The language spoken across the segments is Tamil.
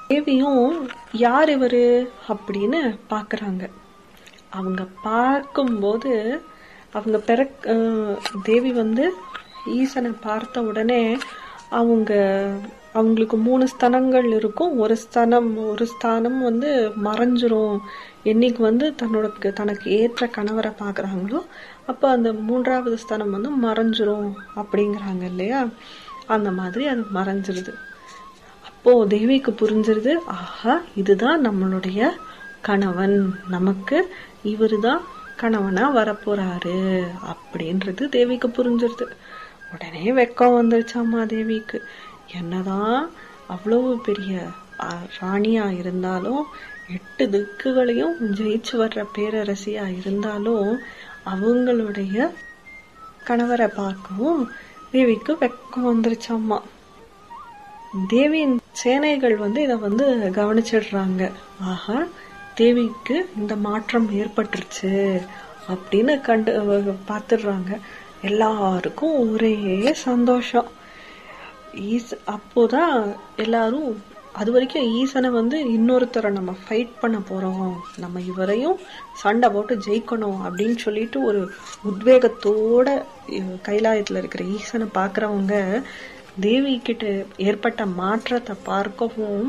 தேவியும் யார் இவரு அப்படின்னு பாக்குறாங்க அவங்க பார்க்கும்போது அவங்க பிறக் அஹ் தேவி வந்து ஈசனை பார்த்த உடனே அவங்க அவங்களுக்கு மூணு ஸ்தனங்கள் இருக்கும் ஒரு ஸ்தனம் ஒரு ஸ்தானம் வந்து மறைஞ்சிரும் என்னைக்கு வந்து தன்னோட தனக்கு ஏற்ற கணவரை பார்க்கறாங்களோ அப்போ அந்த மூன்றாவது ஸ்தானம் வந்து மறைஞ்சிரும் அப்படிங்கிறாங்க இல்லையா அந்த மாதிரி அது மறைஞ்சிருது அப்போ தேவிக்கு புரிஞ்சிருது ஆஹா இதுதான் நம்மளுடைய கணவன் நமக்கு இவருதான் கணவனா வரப்போறாரு அப்படின்றது தேவிக்கு புரிஞ்சிருது உடனே வெக்கம் வந்துருச்சாம்மா தேவிக்கு என்னதான் அவ்வளவு பெரிய ஆ, ராணியா இருந்தாலும் எட்டு திக்குகளையும் ஜெயிச்சு வர்ற பேரரசியா இருந்தாலும் அவங்களுடைய கணவரை பார்க்கவும் தேவிக்கு வெக்கம் வந்துருச்சாம்மா தேவியின் சேனைகள் வந்து இத வந்து கவனிச்சிடுறாங்க ஆஹா தேவிக்கு இந்த மாற்றம் ஏற்பட்டுருச்சு அப்படின்னு கண்டு பார்த்துடுறாங்க எல்லாருக்கும் ஒரே சந்தோஷம் ஈஸ் அப்போதான் எல்லாரும் அது வரைக்கும் ஈசனை வந்து இன்னொருத்தரை நம்ம ஃபைட் பண்ண போறோம் நம்ம இவரையும் சண்டை போட்டு ஜெயிக்கணும் அப்படின்னு சொல்லிட்டு ஒரு உத்வேகத்தோட இ- கைலாயத்துல இருக்கிற ஈசனை பார்க்கறவங்க தேவி கிட்ட ஏற்பட்ட மாற்றத்தை பார்க்கவும்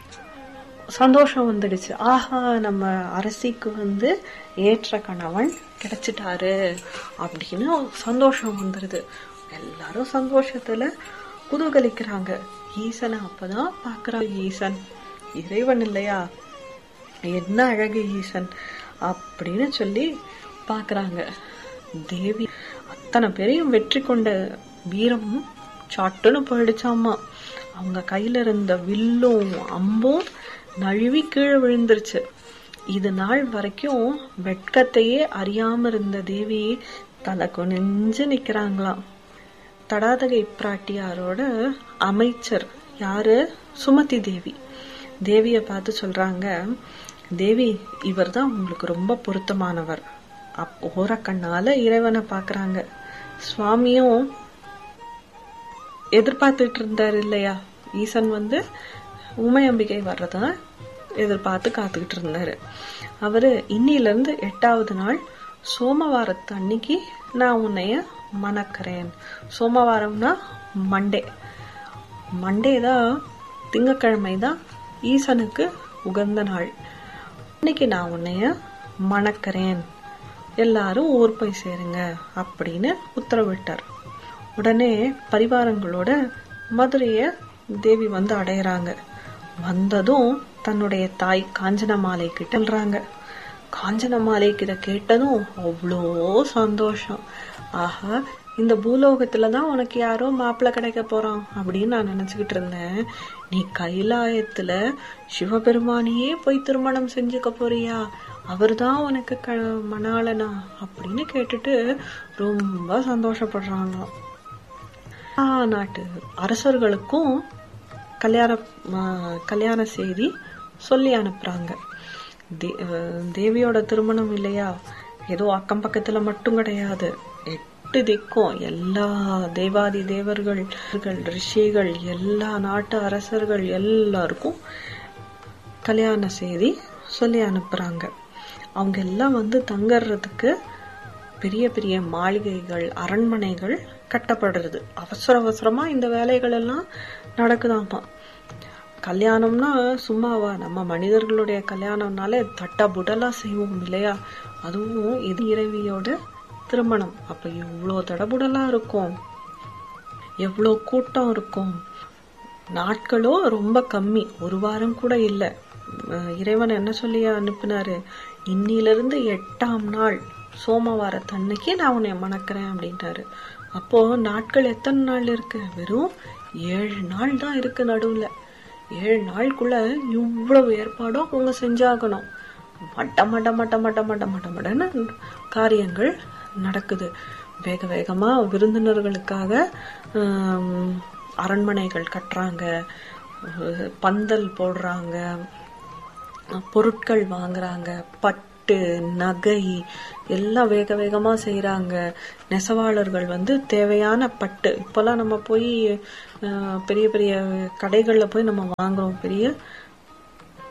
சந்தோஷம் வந்துடுச்சு ஆஹா நம்ம அரசிக்கு வந்து ஏற்ற கணவன் கிடைச்சிட்டாரு அப்படின்னு சந்தோஷம் வந்துடுது எல்லாரும் சந்தோஷத்துல குதூகலிக்கிறாங்க ஈசனை அப்பதான் பாக்குறாங்க ஈசன் இறைவன் இல்லையா என்ன அழகு ஈசன் அப்படின்னு சொல்லி பாக்குறாங்க தேவி அத்தனை பேரையும் வெற்றி கொண்ட வீரம் சட்டுன்னு போயிடுச்சாமா அவங்க கையில இருந்த வில்லும் அம்பும் நழுவி கீழே விழுந்துருச்சு இது நாள் வரைக்கும் வெட்கத்தையே அறியாம இருந்த தேவி தலை குனிஞ்சு நிக்கிறாங்களாம் தடாதகை பிராட்டியாரோட அமைச்சர் யாரு சுமதி தேவி தேவிய பார்த்து சொல்றாங்க தேவி இவர்தான் உங்களுக்கு ரொம்ப பொருத்தமானவர் அப் ஓரக்கண்ணால இறைவனை பாக்குறாங்க சுவாமியும் எதிர்பார்த்துட்டு இருந்தாரு இல்லையா ஈசன் வந்து உமையம்பிகை வர்றத எதிர்பார்த்து காத்துக்கிட்டு இருந்தாரு அவரு இன்னில இருந்து எட்டாவது நாள் சோமவாரத்து அன்னைக்கு நான் உன்னைய மணக்கிறேன் சோமவாரம்னா மண்டே மண்டே தான் திங்கக்கிழமை தான் ஈசனுக்கு உகந்த நாள் இன்னைக்கு நான் உன்னைய மணக்கிறேன் எல்லாரும் ஊர் போய் சேருங்க அப்படின்னு உத்தரவிட்டார் உடனே பரிவாரங்களோட மதுரைய தேவி வந்து அடையறாங்க வந்ததும் தன்னுடைய தாய் காஞ்சனமாலை கிட்ட சொல்றாங்க காஞ்சனமாலைக்கு இதை கேட்டதும் அவ்வளோ சந்தோஷம் ஆஹா இந்த பூலோகத்துல தான் உனக்கு யாரோ மாப்பிள்ளை கிடைக்க போறான் அப்படின்னு நான் நினைச்சுக்கிட்டு இருந்தேன் நீ கைலாயத்துல சிவபெருமானையே போய் திருமணம் செஞ்சுக்க போறியா அவர்தான் உனக்கு க மணாளனா அப்படின்னு கேட்டுட்டு ரொம்ப சந்தோஷப்படுறாங்களாம் ஆ, நாட்டு அரசர்களுக்கும் கல்யாண ஆ, கல்யாண செய்தி சொல்லி அனுப்புறாங்க தே- அஹ், தேவியோட திருமணம் இல்லையா ஏதோ அக்கம் பக்கத்துல மட்டும் கிடையாது எட்டு திக்கும் எல்லா தேவாதி தேவர்கள் ரிஷிகள் எல்லா நாட்டு அரசர்கள் எல்லாருக்கும் கல்யாண செய்தி சொல்லி அனுப்புறாங்க அவங்க எல்லாம் வந்து தங்கறதுக்கு பெரிய பெரிய மாளிகைகள் அரண்மனைகள் கட்டப்படுறது அவசர அவசரமா இந்த வேலைகள் எல்லாம் நடக்குதாமா கல்யாணம்னா சும்மாவா நம்ம மனிதர்களுடைய கல்யாணம்னாலே தட்டா புடலா செய்வோம் இல்லையா அதுவும் இது இறைவியோட திருமணம் அப்ப இவ்வளோ தடபுடலா இருக்கும் எவ்வளோ கூட்டம் இருக்கும் நாட்களோ ரொம்ப கம்மி ஒரு வாரம் கூட இல்ல அஹ் இறைவன் என்ன சொல்லி அனுப்பினாரு இன்னிலிருந்து எட்டாம் நாள் சோமவாரத்தன்னைக்கு நான் உன்னை மணக்கிறேன் அப்படின்ட்டாரு அப்போ நாட்கள் எத்தனை நாள் இருக்கு வெறும் ஏழு நாள் தான் இருக்கு நடுவுல ஏழு நாளுக்குள்ள இவ்வளவு ஏற்பாடும் அவங்க செஞ்சாகணும் மட்ட மட்ட மட்ட மட்ட மட்ட மட்ட மட்டன்னு காரியங்கள் நடக்குது வேக வேகமா விருந்தினர்களுக்காக ஆம், அரண்மனைகள் கட்டுறாங்க அஹ், பந்தல் போடுறாங்க பொருட்கள் வாங்குறாங்க பட்டு நகை எல்லாம் வேக வேகமா செய்றாங்க நெசவாளர்கள் வந்து தேவையான பட்டு இப்பெல்லாம் நம்ம போய் அஹ், பெரிய பெரிய கடைகள்ல போய் நம்ம வாங்குறோம் பெரிய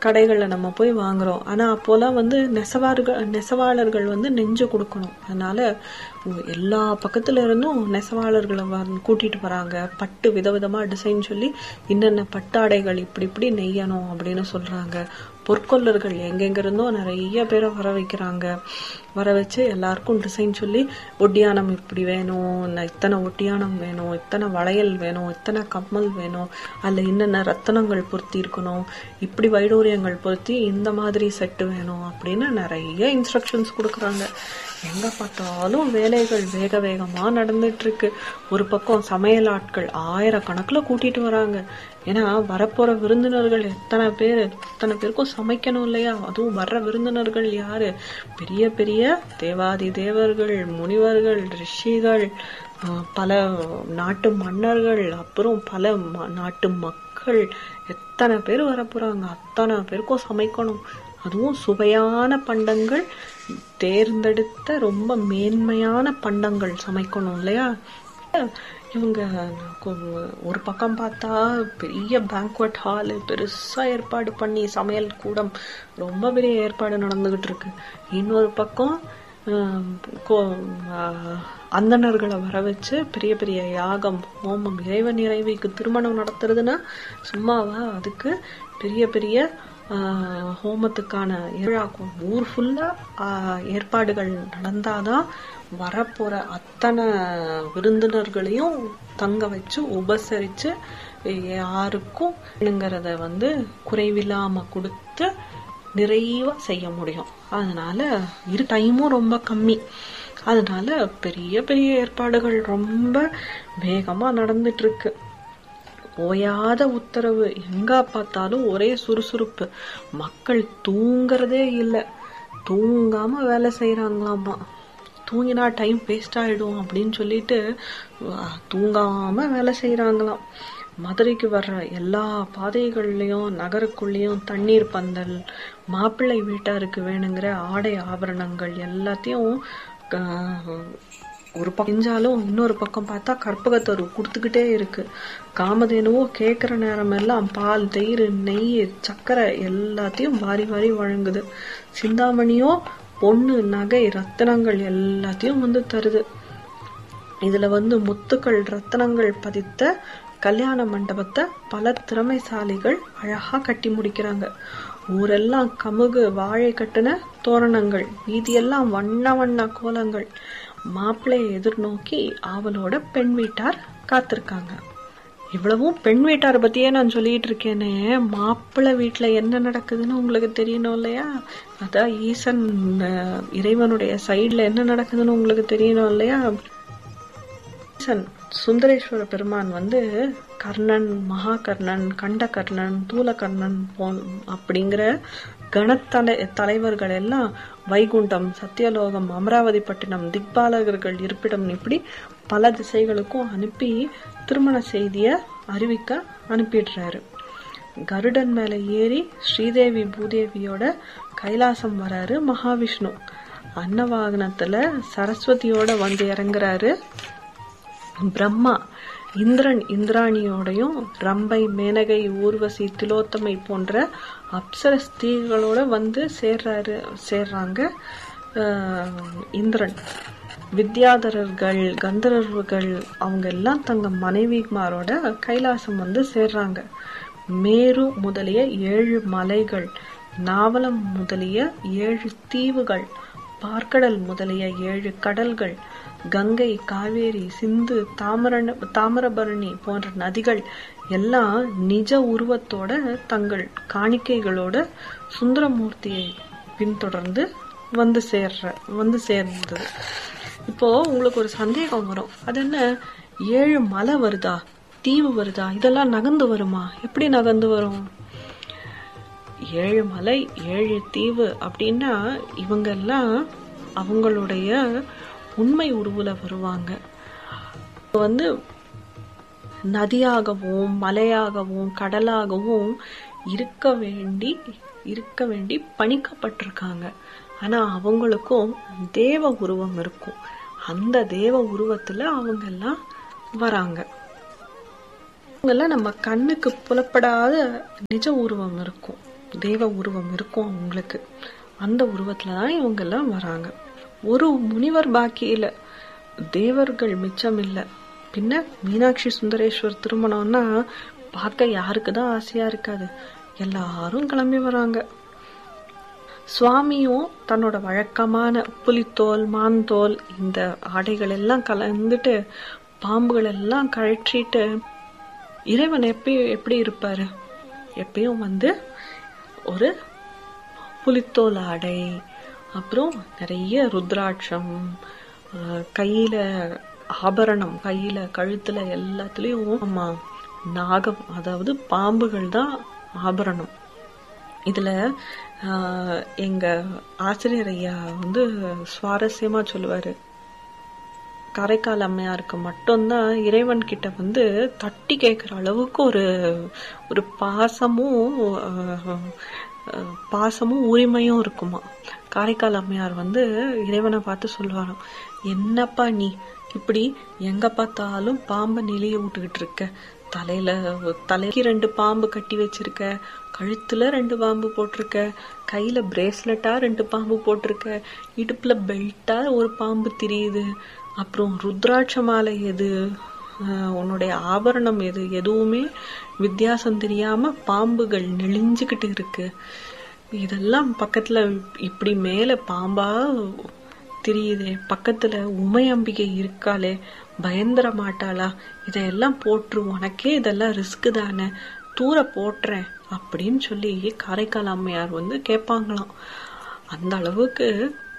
கடைகள்ல நம்ம போய் வாங்குறோம் ஆனா அப்போலாம் வந்து நெசவார்கள் நெசவாளர்கள் வந்து நெஞ்சு கொடுக்கணும் அதனால எல்லா பக்கத்துல இருந்தும் நெசவாளர்களை வ- கூட்டிட்டு வராங்க பட்டு விதவிதமா டிசைன் சொல்லி இன்னென்ன பட்டாடைகள் இப்படி இப்படி நெய்யணும் அப்படின்னு சொல்றாங்க பொற்கொல்லர்கள் எங்கெங்க இருந்தோ நிறைய பேரை வர வைக்கிறாங்க வர வச்சு எல்லாருக்கும் டிசைன் சொல்லி ஒட்டியானம் இப்படி வேணும் ந- இத்தனை ஒட்டியானம் வேணும் இத்தனை வளையல் வேணும் இத்தனை கம்மல் வேணும் அதுல இன்னென்ன ரத்தனங்கள் பொருத்தி இருக்கணும் இப்படி வைடூரியங்கள் பொருத்தி இந்த மாதிரி செட்டு வேணும் அப்படின்னு நிறைய இன்ஸ்ட்ரக்ஷன்ஸ் கொடுக்குறாங்க எங்க பார்த்தாலும் வேலைகள் வேக வேகமா நடந்துட்டு இருக்கு ஒரு பக்கம் சமையல் ஆட்கள் ஆயிரக்கணக்குல கூட்டிட்டு வராங்க ஏன்னா வரப்போற விருந்தினர்கள் எத்தனை பேர் எத்தனை பேருக்கும் சமைக்கணும் இல்லையா அதுவும் வர்ற விருந்தினர்கள் யாரு பெரிய பெரிய தேவாதி தேவர்கள் முனிவர்கள் ரிஷிகள் ஆஹ் பல நாட்டு மன்னர்கள் அப்புறம் பல ம- நாட்டு மக்கள் எத்தனை பேர் வரப்போறாங்க அத்தனை பேருக்கும் சமைக்கணும் அதுவும் சுவையான பண்டங்கள் தேர்ந்தெடுத்த ரொம்ப மேன்மையான பண்டங்கள் சமைக்கணும் இல்லையா இவங்க கொ- ஒரு பக்கம் பார்த்தா பெரிய பேங்க்வெட் ஹால் பெருசா ஏற்பாடு பண்ணி சமையல் கூடம் ரொம்ப பெரிய ஏற்பாடு நடந்துகிட்டு இருக்கு இன்னொரு பக்கம் ஆம், கோ- ஆ, அந்தணர்களை வர வச்சு பெரிய பெரிய யாகம் ஹோமம் இறைவன் இறைவிக்கு திருமணம் நடத்துறதுன்னா சும்மாவா அதுக்கு பெரிய பெரிய ஆ, ஹோமத்துக்கான ஏழாக்கும் ஊர் ஃபுல்லா ஏற்பாடுகள் நடந்தாதான் வரப்போற அத்தனை விருந்தினர்களையும் தங்க வச்சு உபசரிச்சு யாருக்கும் வேணுங்கிறத வந்து குறைவில்லாம கொடுத்து நிறைவா செய்ய முடியும் அதனால இரு டைமும் ரொம்ப கம்மி அதனால பெரிய பெரிய ஏற்பாடுகள் ரொம்ப வேகமா நடந்துட்டு இருக்கு ஓயாத உத்தரவு எங்க பார்த்தாலும் ஒரே சுறுசுறுப்பு மக்கள் தூங்குறதே இல்ல தூங்காம வேலை செய்யறாங்களாமா தூங்கினா டைம் வேஸ்ட் ஆயிடும் அப்படின்னு சொல்லிட்டு அஹ், தூங்காம வேலை செய்யறாங்களாம் மதுரைக்கு வர்ற எல்லா பாதைகள்லயும் நகருக்குள்ளேயும் தண்ணீர் பந்தல் மாப்பிள்ளை வீட்டாருக்கு வேணுங்கிற ஆடை ஆபரணங்கள் எல்லாத்தையும் அஹ், ஒரு பக்கம் செஞ்சாலும் இன்னொரு பக்கம் பார்த்தா கற்பகத்தரு கொடுத்துக்கிட்டே இருக்கு காமதேனுவோ கேட்குற நேரம் எல்லாம் பால் தயிர் நெய் சர்க்கரை எல்லாத்தையும் வாரி வாரி வழங்குது சிந்தாமணியோ பொண்ணு நகை ரத்தினங்கள் எல்லாத்தையும் வந்து தருது இதுல வந்து முத்துக்கள் ரத்தினங்கள் பதித்த கல்யாண மண்டபத்தை பல திறமைசாலிகள் அழகா கட்டி முடிக்கிறாங்க ஊரெல்லாம் கமுகு வாழை கட்டின தோரணங்கள் வீதியெல்லாம் வண்ண வண்ண கோலங்கள் மாப்பிள்ளையை எதிர்நோக்கி ஆவலோட பெண் வீட்டார் காத்திருக்காங்க இவ்வளவும் பெண் வீட்டாரை பத்தியே நான் சொல்லிட்டு இருக்கேனே மாப்பிள்ளை வீட்டுல என்ன நடக்குதுன்னு உங்களுக்கு தெரியணும் இல்லையா அதான் ஈசன் அஹ், இறைவனுடைய சைடுல என்ன நடக்குதுன்னு உங்களுக்கு தெரியணும் இல்லையா ஈசன் சுந்தரேஸ்வர பெருமான் வந்து கர்ணன் மகாகர்ணன் கண்டகர்ணன் தூலகர்ணன் போன் அப்படிங்கிற கணத்தலை தலைவர்கள் எல்லாம் வைகுண்டம் சத்தியலோகம் அமராவதி பட்டினம் திக்பாலகர்கள் இருப்பிடம் இப்படி பல திசைகளுக்கும் அனுப்பி திருமண செய்திய அறிவிக்க அனுப்பிடுறாரு கருடன் மேல ஏறி ஸ்ரீதேவி பூதேவியோட கைலாசம் வராரு மகாவிஷ்ணு அன்னவாகனத்துல சரஸ்வதியோட வந்து இறங்குறாரு பிரம்மா இந்திரன் இந்திராணியோடையும் ரம்பை மேனகை ஊர்வசி திலோத்தமை போன்ற அப்சர ஸ்திரீகளோட வந்து சேர்றாரு சேர்றாங்க ஆஹ், இந்திரன் வித்யாதரர்கள் கந்தர்வர்கள் அவங்க எல்லாம் தங்க மனைவிமாரோட கைலாசம் வந்து சேர்றாங்க மேரு முதலிய ஏழு மலைகள் நாவலம் முதலிய ஏழு தீவுகள் பார்க்கடல் முதலிய ஏழு கடல்கள் கங்கை காவேரி சிந்து தாமரண தாமிரபரணி போன்ற நதிகள் எல்லாம் நிஜ உருவத்தோட தங்கள் காணிக்கைகளோட சுந்தரமூர்த்தியை பின்தொடர்ந்து வந்து சேர்ற வந்து சேர்ந்தது இப்போ உங்களுக்கு ஒரு சந்தேகம் வரும் அது என்ன ஏழு மலை வருதா தீவு வருதா இதெல்லாம் நகர்ந்து வருமா எப்படி நகர்ந்து வரும் ஏழு மலை ஏழு தீவு அப்படின்னா இவங்க எல்லாம் அவங்களுடைய உண்மை உருவுல வருவாங்க இப்ப வந்து நதியாகவும் மலையாகவும் கடலாகவும் இருக்க வேண்டி இருக்க வேண்டி பணிக்கப்பட்டிருக்காங்க ஆனா அவங்களுக்கும் தேவ உருவம் இருக்கும் அந்த தேவ உருவத்துல அவங்க எல்லாம் வராங்க அவங்கெல்லாம் நம்ம கண்ணுக்கு புலப்படாத நிஜ உருவம் இருக்கும் தேவ உருவம் இருக்கும் அவங்களுக்கு அந்த உருவத்துல தான் இவங்க எல்லாம் வராங்க ஒரு முனிவர் பாக்கி இல்ல தேவர்கள் மிச்சம் இல்ல பின்ன மீனாட்சி சுந்தரேஸ்வர் திருமணம்னா பார்க்க யாருக்கு தான் ஆசையா இருக்காது எல்லாரும் கிளம்பி வராங்க சுவாமியும் தன்னோட வழக்கமான புலித்தோல் மான்தோல் இந்த ஆடைகள் எல்லாம் கலந்துட்டு பாம்புகள் எல்லாம் கழற்றிட்டு இறைவன் எப்பயும் எப்படி இருப்பாரு எப்பயும் வந்து ஒரு புலித்தோல் ஆடை அப்புறம் நிறைய ருத்ராட்சம் அஹ், கையில ஆபரணம் கையில கழுத்துல எல்லாத்துலயும் ஆமா நாகம் அதாவது பாம்புகள் தான் ஆபரணம் இதுல ஆஹ், எங்க ஆசிரியர் ஐயா வந்து சுவாரஸ்யமா சொல்லுவாரு காரைக்கால் அம்மையாருக்கு மட்டும்தான் இறைவன் கிட்ட வந்து தட்டி கேட்கிற அளவுக்கு ஒரு ஒரு பாசமும் ஆஹ், ஆஹ், பாசமும் உரிமையும் இருக்குமா காரைக்கால் அம்மையார் வந்து இறைவனை பார்த்து சொல்லுவாராம் என்னப்பா நீ இப்படி எங்க பார்த்தாலும் பாம்பை நெளிய விட்டுக்கிட்டு இருக்க தலையில தலைக்கு ரெண்டு பாம்பு கட்டி வச்சிருக்க கழுத்துல ரெண்டு பாம்பு போட்டிருக்க கையில பிரேஸ்லெட்டா ரெண்டு பாம்பு போட்டிருக்க இடுப்புல பெல்ட்டா ஒரு பாம்பு திரியுது அப்புறம் ருத்ராட்ச மாலை எது ஆஹ் உன்னுடைய ஆபரணம் எது எதுவுமே வித்தியாசம் தெரியாம பாம்புகள் நெளிஞ்சுக்கிட்டு இருக்கு இதெல்லாம் பக்கத்துல இப்படி மேல பாம்பா தெரியுதே பக்கத்துல உமை அம்பிகை இருக்காளே பயந்துர மாட்டாளா இதையெல்லாம் போட்டுரு உனக்கே இதெல்லாம் ரிஸ்க் தானே தூர போட்டுறேன் அப்படின்னு சொல்லி காரைக்கால் அம்மையார் வந்து கேட்பாங்களாம் அந்த அளவுக்கு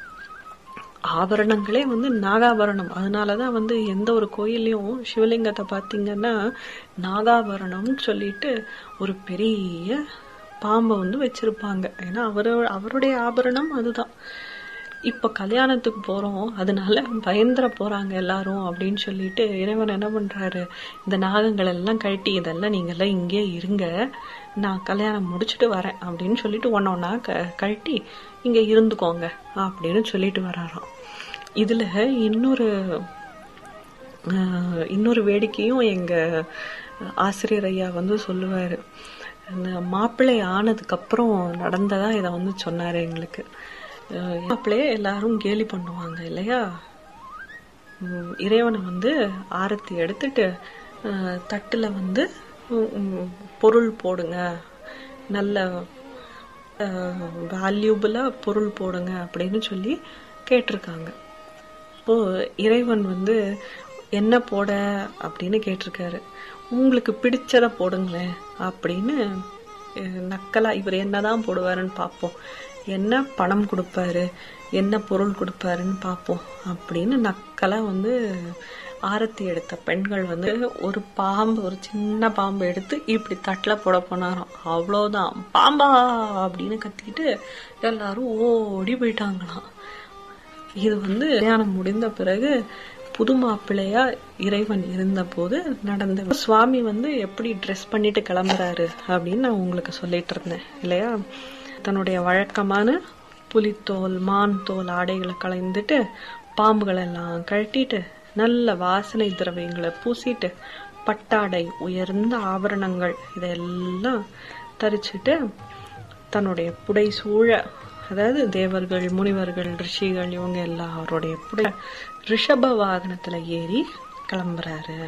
ஆபரணங்களே வந்து நாகாபரணம் அதனாலதான் வந்து எந்த ஒரு கோயில்லையும் சிவலிங்கத்தை பார்த்தீங்கன்னா நாகாபரணம்னு சொல்லிட்டு ஒரு பெரிய பாம்பை வந்து வச்சிருப்பாங்க ஏன்னா அவரு அவருடைய ஆபரணம் அதுதான் இப்ப கல்யாணத்துக்கு போறோம் அதனால பயந்துர போறாங்க எல்லாரும் அப்படின்னு சொல்லிட்டு இறைவன் என்ன பண்றாரு இந்த நாகங்கள் எல்லாம் கழட்டி இதெல்லாம் நீங்க எல்லாம் இங்கே இருங்க நான் கல்யாணம் முடிச்சுட்டு வரேன் அப்படின்னு சொல்லிட்டு ஒன்ன ஒன்னா கழட்டி இங்க இருந்துக்கோங்க அப்படின்னு சொல்லிட்டு வராராம் இதுல இன்னொரு ஆஹ், இன்னொரு வேடிக்கையும் எங்க ஆசிரியர் ஐயா வந்து சொல்லுவாரு அந்த மாப்பிள்ளை ஆனதுக்கு அப்புறம் நடந்ததா இதை வந்து சொன்னாரு எங்களுக்கு அஹ் மாப்பிள்ளைய எல்லாரும் கேலி பண்ணுவாங்க இல்லையா உம், இறைவனை வந்து ஆரத்தி எடுத்துட்டு அஹ், தட்டுல வந்து உம், உம், பொருள் போடுங்க நல்ல வேல்யூபிளா பொருள் போடுங்க அப்படின்னு சொல்லி கேட்டிருக்காங்க இப்போ இறைவன் வந்து என்ன போட அப்படின்னு கேட்டிருக்காரு உங்களுக்கு பிடிச்சத போடுங்களேன் அப்படின்னு அஹ், நக்கலா இவர் என்னதான் போடுவாருன்னு பார்ப்போம் என்ன பணம் கொடுப்பாரு என்ன பொருள் கொடுப்பாருன்னு பார்ப்போம் அப்படின்னு நக்கலா வந்து ஆரத்தி எடுத்த பெண்கள் வந்து ஒரு பாம்பு ஒரு சின்ன பாம்பு எடுத்து இப்படி தட்டுல போட போனாராம் அவ்வளவுதான் பாம்பா அப்படின்னு கத்திட்டு எல்லாரும் ஓடி போயிட்டாங்களாம் இது வந்து கல்யாணம் முடிந்த பிறகு புது மாப்பிள்ளையா இறைவன் இருந்த போது நடந்த சுவாமி வந்து எப்படி ட்ரெஸ் பண்ணிட்டு கிளம்புறாரு அப்படின்னு நான் உங்களுக்கு சொல்லிட்டு இருந்தேன் இல்லையா தன்னுடைய வழக்கமான புலித்தோல் மான் தோல் ஆடைகளை களைந்துட்டு பாம்புகள் எல்லாம் கழட்டிட்டு நல்ல வாசனை திரவியங்களை பூசிட்டு பட்டாடை உயர்ந்த ஆபரணங்கள் இதெல்லாம் தரிச்சிட்டு தன்னுடைய புடை சூழ அதாவது தேவர்கள் முனிவர்கள் ரிஷிகள் இவங்க எல்லாருடைய புடை ரிஷப வாகனத்துல ஏறி கிளம்புறாரு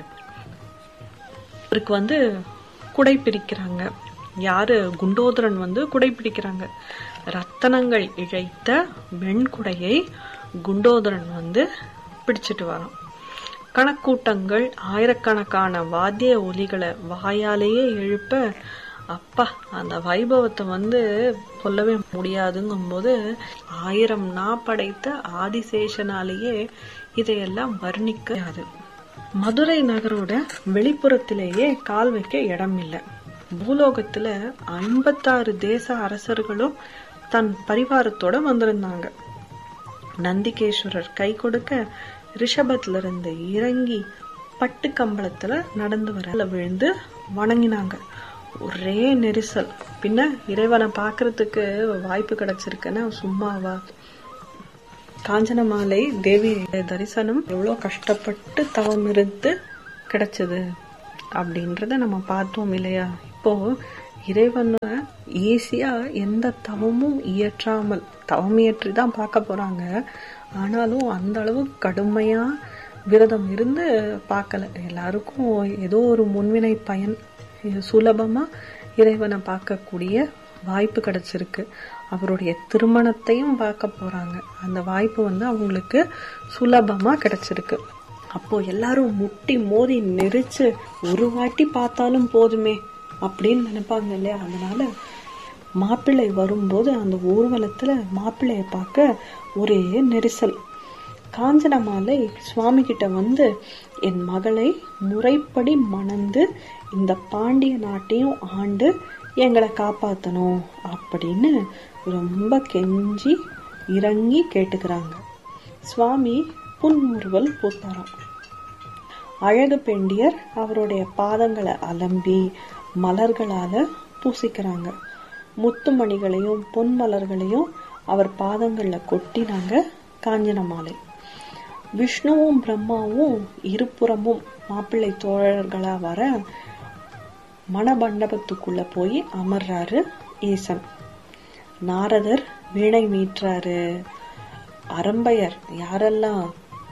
அவருக்கு வந்து குடை பிடிக்கிறாங்க யாரு குண்டோதரன் வந்து குடை பிடிக்கிறாங்க ரத்தனங்கள் இழைத்த வெண்குடையை குண்டோதரன் வந்து பிடிச்சிட்டு வரான் கணக்கூட்டங்கள் ஆயிரக்கணக்கான வாத்திய ஒலிகளை வாயாலேயே எழுப்ப அப்பா அந்த வைபவத்தை வந்து சொல்லவே முடியாதுங்கும்போது ஆயிரம் நா படைத்த ஆதிசேஷனாலேயே இதையெல்லாம் வர்ணிக்காது மதுரை நகரோட வெளிப்புறத்திலேயே கால் வைக்க இடம் இல்லை பூலோகத்துல ஐம்பத்தாறு தேச அரசர்களும் தன் பரிவாரத்தோட வந்திருந்தாங்க நந்திகேஸ்வரர் கை கொடுக்க ரிஷபத்துல இருந்து இறங்கி பட்டு கம்பளத்துல நடந்து வர விழுந்து வணங்கினாங்க ஒரே நெரிசல் பின்ன இறைவனை பாக்குறதுக்கு வாய்ப்பு கிடைச்சிருக்குன்னா சும்மாவா காஞ்சனமாலை தேவி தரிசனம் எவ்வளவு கஷ்டப்பட்டு தவம் இருந்து கிடைச்சது அப்படின்றத நம்ம பார்த்தோம் இல்லையா இப்போ இறைவனை ஈஸியா எந்த தவமும் இயற்றாமல் தவம் இயற்றி தான் பார்க்க போறாங்க ஆனாலும் அந்த அளவு கடுமையா விரதம் இருந்து பார்க்கல எல்லாருக்கும் ஏதோ ஒரு முன்வினை பயன் இது சுலபமா இறைவனை பார்க்கக்கூடிய வாய்ப்பு கிடைச்சிருக்கு அவருடைய திருமணத்தையும் பார்க்க போறாங்க அந்த வாய்ப்பு வந்து அவங்களுக்கு சுலபமா கிடைச்சிருக்கு அப்போ எல்லாரும் முட்டி மோதி நெரிச்சு ஒரு வாட்டி பார்த்தாலும் போதுமே அப்படின்னு நினைப்பாங்க இல்லையா அதனால மாப்பிள்ளை வரும்போது அந்த ஊர்வலத்துல மாப்பிள்ளைய பார்க்க ஒரே நெரிசல் காஞ்சனமாலை சுவாமி கிட்ட வந்து என் மகளை முறைப்படி மணந்து இந்த பாண்டிய நாட்டையும் ஆண்டு எங்களை காப்பாத்தணும் அப்படின்னு ரொம்ப கெஞ்சி இறங்கி கேட்டுக்கிறாங்க சுவாமி புன்முறுவல் பூத்தாராம் அழகு பெண்டியர் அவருடைய பாதங்களை அலம்பி மலர்களால பூசிக்கிறாங்க முத்துமணிகளையும் பொன் மலர்களையும் அவர் பாதங்கள்ல கொட்டினாங்க காஞ்சன மாலை விஷ்ணுவும் பிரம்மாவும் இருபுறமும் மாப்பிள்ளை தோழர்களா வர மணமண்டபத்துக்குள்ள போய் அமர்றாரு ஈசன் நாரதர் வீணை மீட்டுறாரு அரம்பையர் யாரெல்லாம்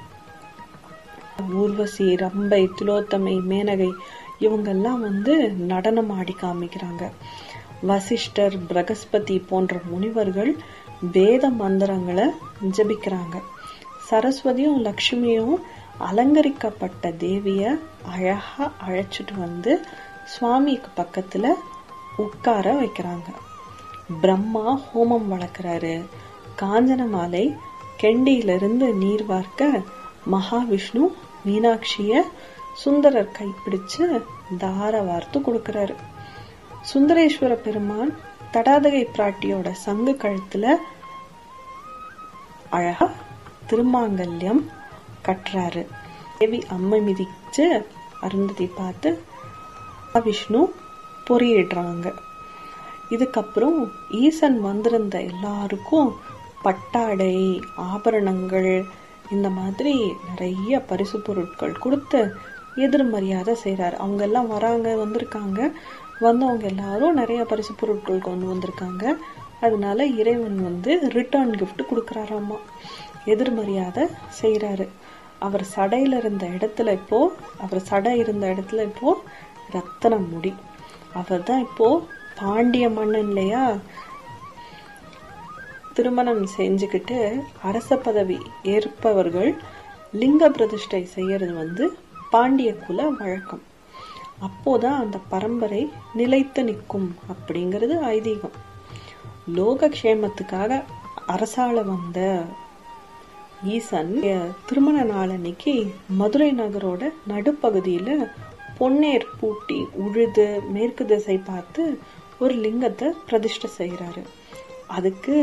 ஊர்வசி ரம்பை திலோத்தமை மேனகை இவங்கெல்லாம் வந்து நடனம் ஆடி காமிக்கிறாங்க வசிஷ்டர் பிரகஸ்பதி போன்ற முனிவர்கள் வேத மந்திரங்களை ஜபிக்கிறாங்க சரஸ்வதியும் லக்ஷ்மியும் அலங்கரிக்கப்பட்ட தேவிய அழகா அழைச்சிட்டு வந்து சுவாமிக்கு பக்கத்துல உட்கார வைக்கிறாங்க பிரம்மா ஹோமம் வளர்க்கிறாரு காஞ்சனமாலை கெண்டியிலிருந்து நீர் வார்க்க மகாவிஷ்ணு மீனாட்சிய சுந்தரர் கைப்பிடிச்சு தார வார்த்து கொடுக்கிறாரு சுந்தரேஸ்வர பெருமான் தடாதகை பிராட்டியோட சங்கு கழுத்துல அழகா திருமாங்கல்யம் கட்டுறாரு தேவி அம்மை மிதிச்சு அருந்ததி பார்த்து விஷ்ணு பொறியிடுறாங்க இதுக்கப்புறம் ஈசன் வந்திருந்த எல்லாருக்கும் பட்டாடை ஆபரணங்கள் இந்த மாதிரி நிறைய பரிசு பொருட்கள் கொடுத்து எதிர்மரியாதை செய்றாரு அவங்க எல்லாம் வராங்க வந்திருக்காங்க வந்தவங்க எல்லாரும் நிறைய பரிசு பொருட்கள் கொண்டு வந்திருக்காங்க அதனால இறைவன் வந்து ரிட்டர்ன் gift கொடுக்கறாராமா எதிர்மரியாதை செய்றாரு அவர் சடையில இருந்த இடத்துல இப்போ அவர் சடை இருந்த இடத்துல இப்போ ரத்தன முடி அவர் தான் இப்போ பாண்டிய மன்னன் இல்லையா திருமணம் செஞ்சுக்கிட்டு அரச பதவி ஏற்பவர்கள் லிங்க பிரதிஷ்டை செய்யறது வந்து பாண்டிய குல வழக்கம் அப்போதான் அந்த பரம்பரை நிலைத்து நிற்கும் அப்படிங்கிறது ஐதீகம் லோகக்ஷேமத்துக்காக அரசாள வந்த ஈசன் திருமண நாள் அன்னைக்கு மதுரை நகரோட நடுப்பகுதியில பொன்னேர் பூட்டி உழுது மேற்கு திசை பார்த்து ஒரு லிங்கத்தை பிரதிஷ்டை செய்யறாரு அதுக்கு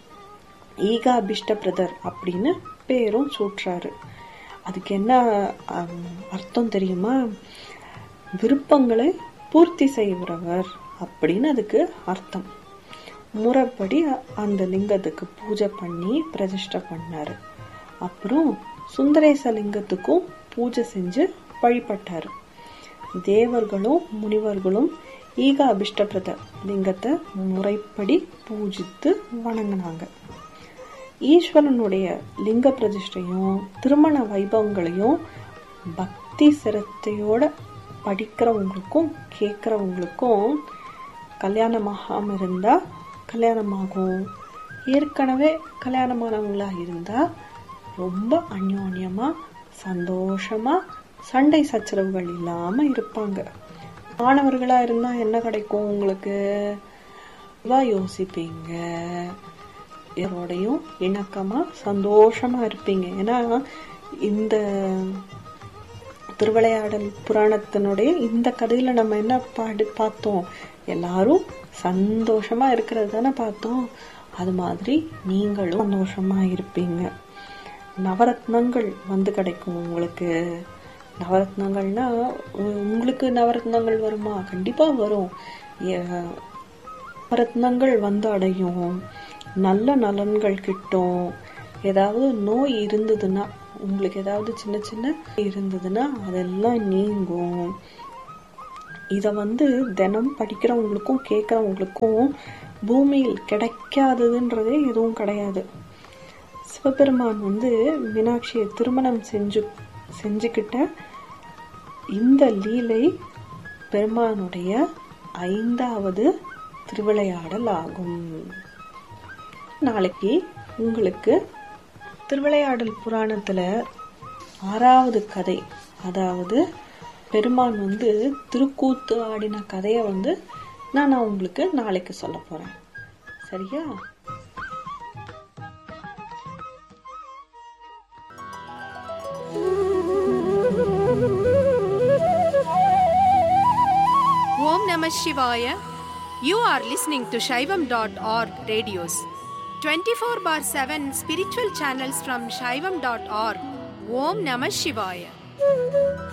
ஈகாபிஷ்ட பிரதர் அப்படின்னு பேரும் சூட்டுறாரு அதுக்கு என்ன அம், அர்த்தம் தெரியுமா விருப்பங்களை பூர்த்தி செய்கிறவர் அப்படின்னு அதுக்கு அர்த்தம் முறைப்படி அ- அந்த லிங்கத்துக்கு பூஜை பண்ணி பிரதிஷ்டை பண்ணாரு அப்புறம் சுந்தரேச லிங்கத்துக்கும் பூஜை செஞ்சு வழிபட்டாரு தேவர்களும் முனிவர்களும் ஈக அபிஷ்டபிரத லிங்கத்தை முறைப்படி பூஜித்து வணங்கினாங்க ஈஸ்வரனுடைய லிங்க பிரதிஷ்டையும் திருமண வைபவங்களையும் பக்தி சிரத்தையோட படிக்கிறவங்களுக்கும் கேட்கறவங்களுக்கும் கல்யாணமாகாம இருந்தா கல்யாணமாகும் ஏற்கனவே கல்யாணமானவங்களா இருந்தா ரொம்ப அந்யோன்யமா சந்தோஷமா சண்டை சச்சரவுகள் இல்லாம இருப்பாங்க மாணவர்களா இருந்தா என்ன கிடைக்கும் உங்களுக்கு வா யோசிப்பீங்க யாரோடையும் இணக்கமா சந்தோஷமா இருப்பீங்க ஏன்னா இந்த திருவிளையாடல் புராணத்தினுடைய இந்த கதையில நம்ம என்ன பாடு பார்த்தோம் எல்லாரும் சந்தோஷமா இருக்கிறது தானே பார்த்தோம் அது மாதிரி நீங்களும் சந்தோஷமா இருப்பீங்க நவரத்னங்கள் வந்து கிடைக்கும் உங்களுக்கு நவரத்னங்கள்னா உ- உங்களுக்கு நவரத்னங்கள் வருமா கண்டிப்பா வரும் ஏ- நவரத்னங்கள் வந்து அடையும் நல்ல நலன்கள் கிட்டும் ஏதாவது நோய் இருந்ததுன்னா உங்களுக்கு ஏதாவது சின்ன சின்ன இருந்ததுன்னா அதெல்லாம் நீங்கும் இதை வந்து தினம் படிக்கிறவங்களுக்கும் கேட்குறவங்களுக்கும் பூமியில் கிடைக்காததுன்றதே எதுவும் கிடையாது சிவபெருமான் வந்து மீனாட்சியை திருமணம் செஞ்சு செஞ்சுக்கிட்ட இந்த லீலை பெருமானுடைய ஐந்தாவது திருவிளையாடல் ஆகும் நாளைக்கு உங்களுக்கு திருவிளையாடல் புராணத்துல ஆறாவது கதை அதாவது பெருமான் வந்து திருக்கூத்து ஆடின கதையை வந்து நான் நான் உங்களுக்கு நாளைக்கு சொல்ல போறேன் சரியா Om Namah Shivaya. You are listening to Shaivam.org radios. 24 bar 7 spiritual channels from Shaivam.org. Om Namah Shivaya.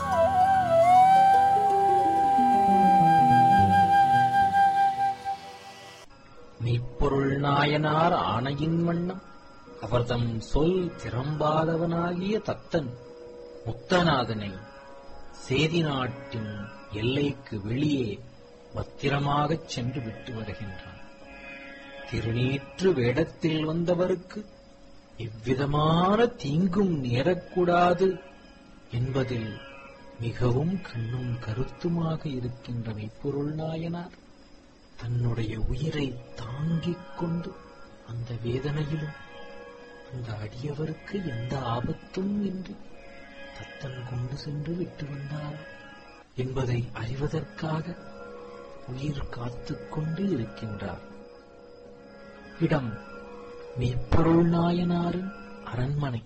மெய்ப்பொருள் நாயனார் ஆணையின் வண்ணம் அவர்தம் சொல் திறம்பாதவனாகிய தத்தன் முத்தநாதனை சேதி நாட்டின் எல்லைக்கு வெளியே பத்திரமாகச் சென்று விட்டு வருகின்றான் திருநீற்று வேடத்தில் வந்தவருக்கு எவ்விதமான தீங்கும் நேரக்கூடாது என்பதில் மிகவும் கண்ணும் கருத்துமாக இருக்கின்ற மெய்ப்பொருள் நாயனார் தன்னுடைய உயிரை தாங்கிக் கொண்டு அந்த வேதனையிலும் அந்த அடியவருக்கு எந்த ஆபத்தும் இன்றி தத்தன் கொண்டு சென்று விட்டு வந்தார் என்பதை அறிவதற்காக உயிர் காத்துக் கொண்டு இருக்கின்றார் இடம் மெய்ப்பொருள் நாயனாரின் அரண்மனை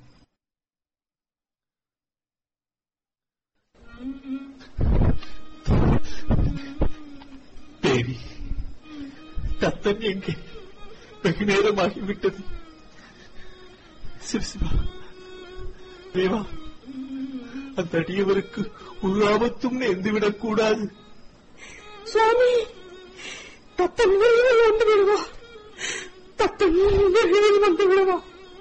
தேவி தத்தன் எங்கே வெகு நேரமாகிவிட்டது சிவசிவா தேவா அந்த அடியவருக்கு ஒரு ஆபத்தும் நேர்ந்துவிடக் கூடாது சுவாமி தத்தன் விரைவில் வந்து விடுவா தத்தன் விரைவில் வந்து விடுவா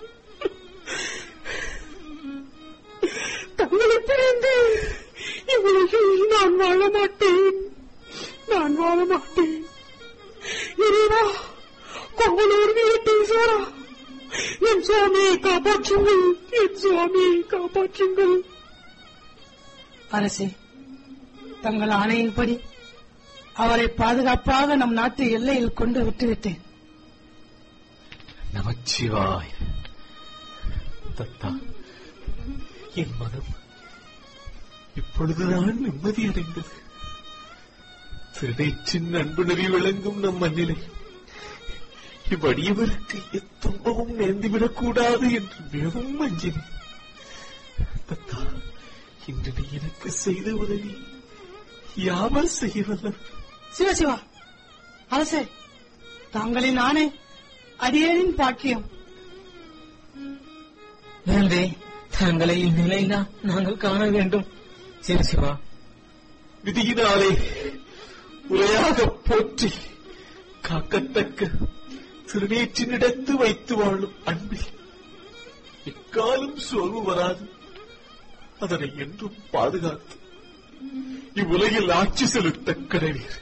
தங்களை பிரிந்து இவ்வுலகில் நான் வாழ மாட்டேன் நான் வாழ மாட்டேன் இறைவா கொங்கலூர் வீரட்டீஸ்வரா என் சுவாமியை காப்பாற்றுங்கள் என் சுவாமியை காப்பாற்றுங்கள் அரசே தங்கள் ஆணையின்படி அவரை பாதுகாப்பாக நம் நாட்டு எல்லையில் கொண்டு விட்டுவிட்டேன் நமச்சிவாய் தத்தா என் மனம் இப்பொழுதுதான் நிம்மதி அடைந்தது திருநேற்றின் அன்புணரி விளங்கும் நம் மண்ணிலை இவ்வடியவருக்கு எத்துன்பமும் நேர்ந்துவிடக் கூடாது என்று மிகவும் அஞ்சினேன் தத்தா இன்று நீ எனக்கு செய்த உதவி யாவர் செய்யவல்ல சிவசிவா அரசே தாங்களின் ஆணை அடியேனின் பாக்கியம் வேண்டே தங்களை இந்நிலையிலா நாங்கள் காண வேண்டும் சிவசிவா விதியினாலே உரையாக போற்றி காக்கத்தக்க திருநேற்றினிடத்து வைத்து வாழும் அன்பில் எக்காலும் சோர்வு வராது அதனை என்றும் பாதுகாத்து இவ்வுலகில் ஆட்சி செலுத்த கடவீர்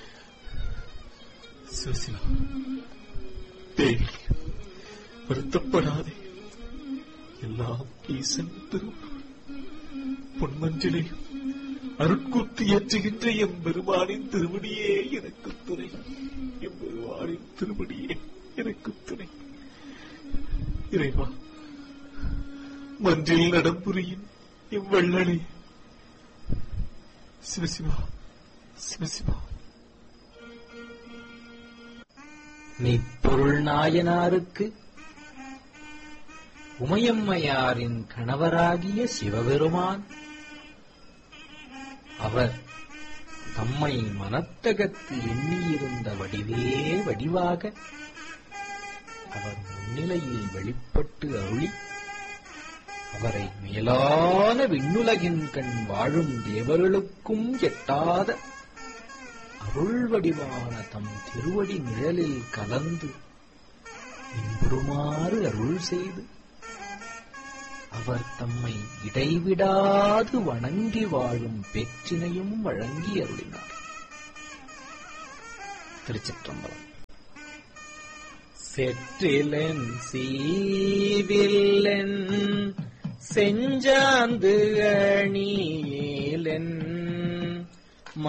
சிவசிவா தேவி வருத்தப்படாதே எல்லாம் ஈசன் திருவுருள் பொன்மஞ்சிலையும் அருட்கூத்து ஏற்றுகின்ற எம் பெருமானின் திருவடியே எனக்கு துணை எம் பெருமானின் திருவடியே எனக்கு துணை இறைவா மன்றில் நடம்புரியின் எம் வள்ளலே சிவசிவா சிவசிவா மெய்ப்பொருள் நாயனாருக்கு உமையம்மையாரின் கணவராகிய சிவபெருமான் அவர் தம்மை மனத்தகத்து எண்ணியிருந்த வடிவே வடிவாக அவர் முன்னிலையில் வெளிப்பட்டு அருளி அவரை மேலான விண்ணுலகின் கண் வாழும் தேவர்களுக்கும் எட்டாத அருள் வடிவான தம் திருவடி நிழலில் கலந்து இன்புறுமாறு அருள் செய்து அவர் தம்மை இடைவிடாது வணங்கி வாழும் பேச்சினையும் வழங்கி அருளினார் திருச்சிற்றம்பலம் செற்றிலன் சீவில்லன் செஞ்சாந்து அணியிலன்